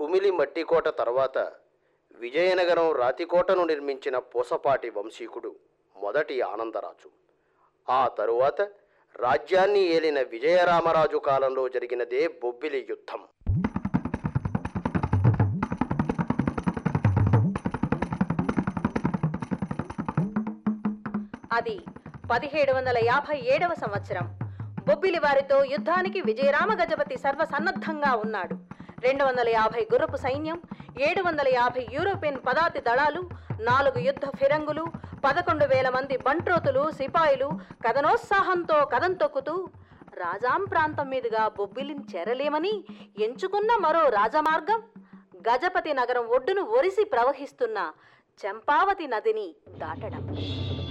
కుమిలి మట్టికోట తర్వాత విజయనగరం రాతికోటను నిర్మించిన పూసపాటి వంశీకుడు మొదటి ఆనందరాజు ఆ తరువాత రాజ్యాన్ని ఏలిన విజయరామరాజు కాలంలో జరిగినదే బొబ్బిలి యుద్ధం అది పదిహేడు వందల యాభై ఏడవ సంవత్సరం బొబ్బిలి వారితో యుద్ధానికి విజయరామ గజపతి సర్వసన్నద్ధంగా ఉన్నాడు రెండు వందల యాభై గుర్రపు సైన్యం ఏడు వందల యాభై యూరోపియన్ పదాతి దళాలు నాలుగు యుద్ధ ఫిరంగులు పదకొండు వేల మంది బంట్రోతులు సిపాయిలు కథనోత్సాహంతో కథం తొక్కుతూ రాజాం ప్రాంతం మీదుగా బొబ్బిలిని చేరలేమని ఎంచుకున్న మరో రాజమార్గం గజపతి నగరం ఒడ్డును ఒరిసి ప్రవహిస్తున్న చంపావతి నదిని దాటడం